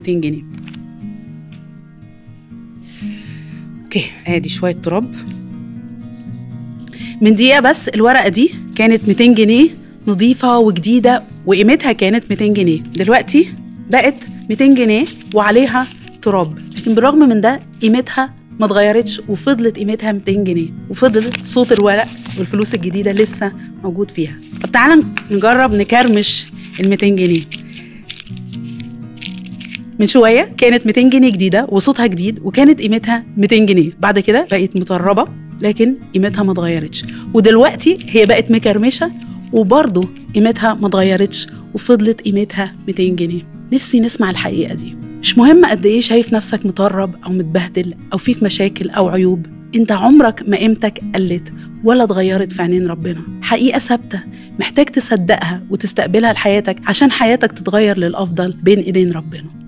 200 جنيه اوكي ادي شويه تراب من دقيقه بس الورقه دي كانت 200 جنيه نظيفه وجديده وقيمتها كانت 200 جنيه دلوقتي بقت 200 جنيه وعليها تراب لكن بالرغم من ده قيمتها ما اتغيرتش وفضلت قيمتها 200 جنيه وفضل صوت الورق والفلوس الجديده لسه موجود فيها طب تعالى نجرب نكرمش ال 200 جنيه من شويه كانت 200 جنيه جديده وصوتها جديد وكانت قيمتها 200 جنيه بعد كده بقت مطربه لكن قيمتها ما اتغيرتش ودلوقتي هي بقت مكرمشه وبرضه قيمتها ما اتغيرتش وفضلت قيمتها 200 جنيه نفسي نسمع الحقيقه دي مش مهم قد ايه شايف نفسك مطرب او متبهدل او فيك مشاكل او عيوب انت عمرك ما قيمتك قلت ولا اتغيرت في عينين ربنا حقيقه ثابته محتاج تصدقها وتستقبلها لحياتك عشان حياتك تتغير للافضل بين ايدين ربنا